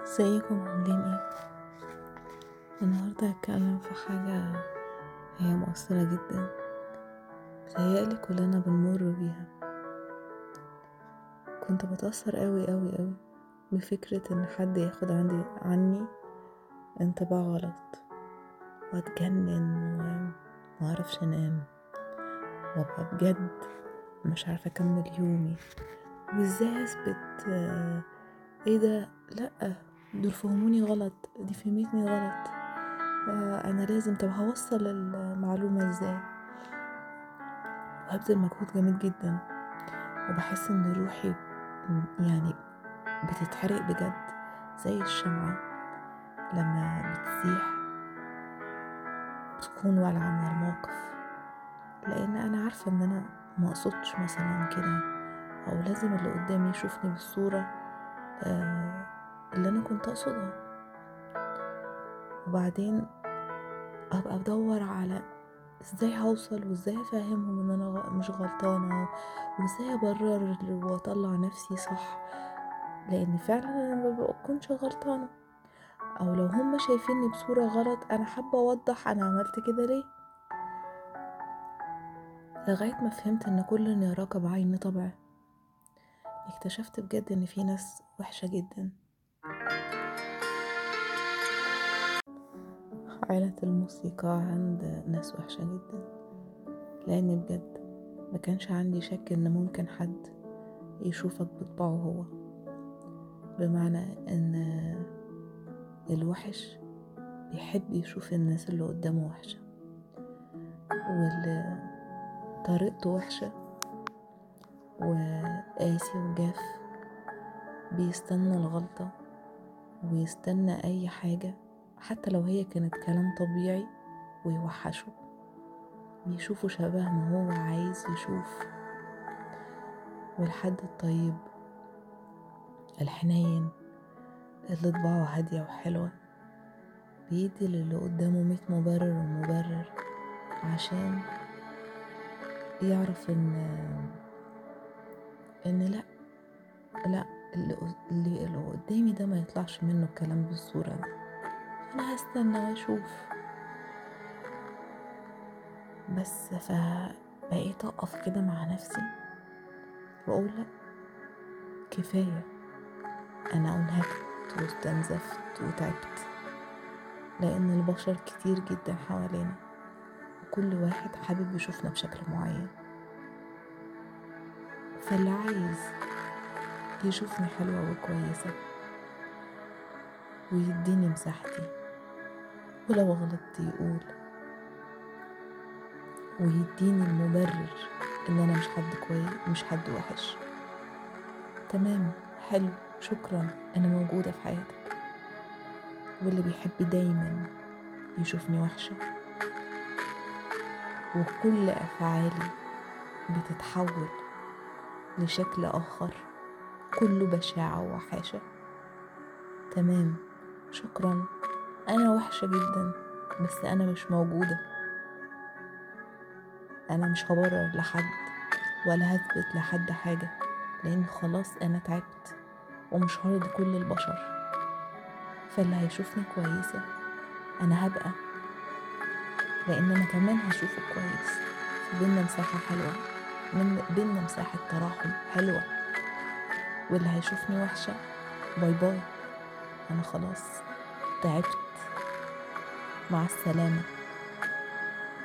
ازيكم عاملين ايه النهارده هتكلم في حاجة هي مؤثرة جدا بتهيألي كلنا بنمر بيها كنت بتأثر قوي قوي قوي بفكرة ان حد ياخد عندي عني انطباع غلط واتجنن ومعرفش انام وابقى بجد مش عارفة اكمل يومي وازاي اثبت آه، ايه ده لأ دول فهموني غلط دي فهمتني غلط آه، انا لازم طب هوصل المعلومة ازاي وهبذل مجهود جامد جدا وبحس ان روحي يعني بتتحرق بجد زي الشمعة لما بتسيح بتكون والعة من الموقف لان انا عارفة ان انا ما اقصدش مثلا كده او لازم اللي قدامي يشوفني بالصورة آه، اللي انا كنت اقصدها وبعدين ابقى بدور على ازاي هوصل وازاي افهمهم ان انا غ- مش غلطانة وازاي ابرر واطلع نفسي صح لان فعلا انا ما بكونش غلطانة او لو هم شايفيني بصورة غلط انا حابة اوضح انا عملت كده ليه لغاية ما فهمت ان كل اللي يراك بعين طبع اكتشفت بجد ان في ناس وحشة جدا عائلة الموسيقى عند ناس وحشة جدا لأن بجد ما كانش عندي شك إن ممكن حد يشوفك بطبعه هو بمعنى إن الوحش بيحب يشوف الناس اللي قدامه وحشة واللي طريقته وحشة وقاسي وجاف بيستنى الغلطة ويستنى أي حاجة حتى لو هي كانت كلام طبيعي ويوحشه بيشوفه شبه ما هو عايز يشوف والحد الطيب الحنين اللي طباعه هادية وحلوة بيدي للي قدامه ميت مبرر ومبرر عشان يعرف ان ان لا لا اللي اللي اللي قدامي ده ما يطلعش منه الكلام بالصورة دي انا هستنى واشوف بس فبقيت اقف كده مع نفسي واقول لا كفايه انا انهكت واستنزفت وتعبت لان البشر كتير جدا حوالينا وكل واحد حابب يشوفنا بشكل معين فاللي عايز يشوفني حلوة وكويسة ويديني مساحتي ولو غلطت يقول ويديني المبرر ان انا مش حد كويس مش حد وحش تمام حلو شكرا انا موجودة في حياتك واللي بيحب دايما يشوفني وحشة وكل افعالي بتتحول لشكل اخر كله بشاعة ووحاشة تمام شكرا انا وحشة جدا بس انا مش موجودة انا مش هبرر لحد ولا هثبت لحد حاجة لان خلاص انا تعبت ومش هرضي كل البشر فاللي هيشوفني كويسة انا هبقى لان انا كمان هشوفه كويس في بينا مساحة حلوة من بينا مساحة تراحم حلوة واللي هيشوفني وحشة باي باي انا خلاص تعبت مع السلامة